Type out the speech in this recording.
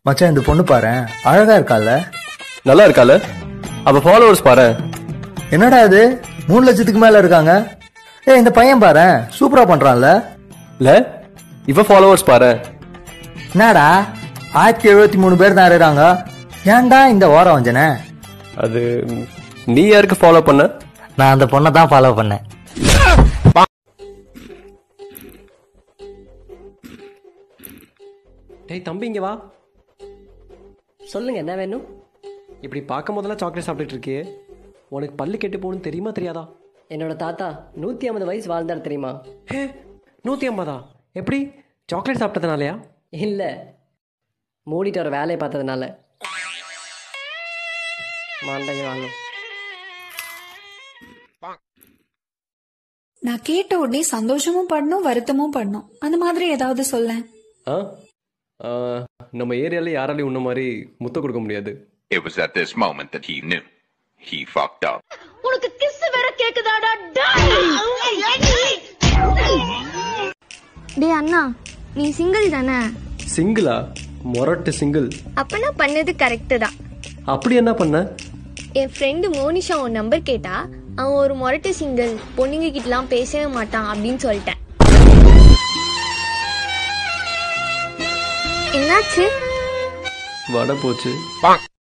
மச்சான் இந்த பொண்ணு பாரு அழகா இருக்கால நல்லா இருக்கால அவ ஃபாலோவர்ஸ் பாரு என்னடா இது மூணு லட்சத்துக்கு மேல இருக்காங்க ஏய் இந்த பையன் பாரு சூப்பரா பண்றான்ல இல்ல இவ ஃபாலோவர்ஸ் பாரு என்னடா ஆயிரத்தி எழுபத்தி மூணு பேர் தான் இருக்காங்க ஏன்டா இந்த ஓரம் வஞ்சனே அது நீ யாருக்கு ஃபாலோ பண்ண நான் அந்த பொண்ணை தான் ஃபாலோ பண்ணேன் டேய் தம்பி இங்க வா சொல்லுங்க என்ன வேணும் இப்படி பார்க்கும் போதெல்லாம் சாக்லேட் சாப்பிட்டுட்டு இருக்கியே உனக்கு பல்லு கெட்டு போகணும்னு தெரியுமா தெரியாதா என்னோட தாத்தா நூத்தி ஐம்பது வயசு வாழ்ந்தார் தெரியுமா ஹே நூத்தி ஐம்பதா எப்படி சாக்லேட் சாப்பிட்டதுனாலயா இல்ல மூடிட்டு ஒரு வேலையை பார்த்ததுனால மாண்டங்க வாங்கும் நான் கேட்ட உடனே சந்தோஷமும் படணும் வருத்தமும் படணும் அந்த மாதிரி ஏதாவது சொல்ல ஆ ஆ, நம்ம ஏரியால யாராலையும் உன்ன மாதிரி முத்த கொடுக்க முடியாது It was at this moment that he knew. He fucked up. உனக்கு கிஸ் வேற கேக்குதாடா டேய் அண்ணா நீ சிங்கிள் தானே சிங்கிளா மொரட்டு சிங்கிள் அப்ப நான் பண்ணது கரெக்டு தான் அப்படி என்ன பண்ண என் ஃப்ரெண்டு மோனிஷா உன் நம்பர் கேட்டா அவன் ஒரு மொரட்டு சிங்கிள் பொண்ணுங்க கிட்டலாம் பேசவே மாட்டான் அப்படின்னு சொல்லிட்டேன் என்னாச்சு வட போச்சு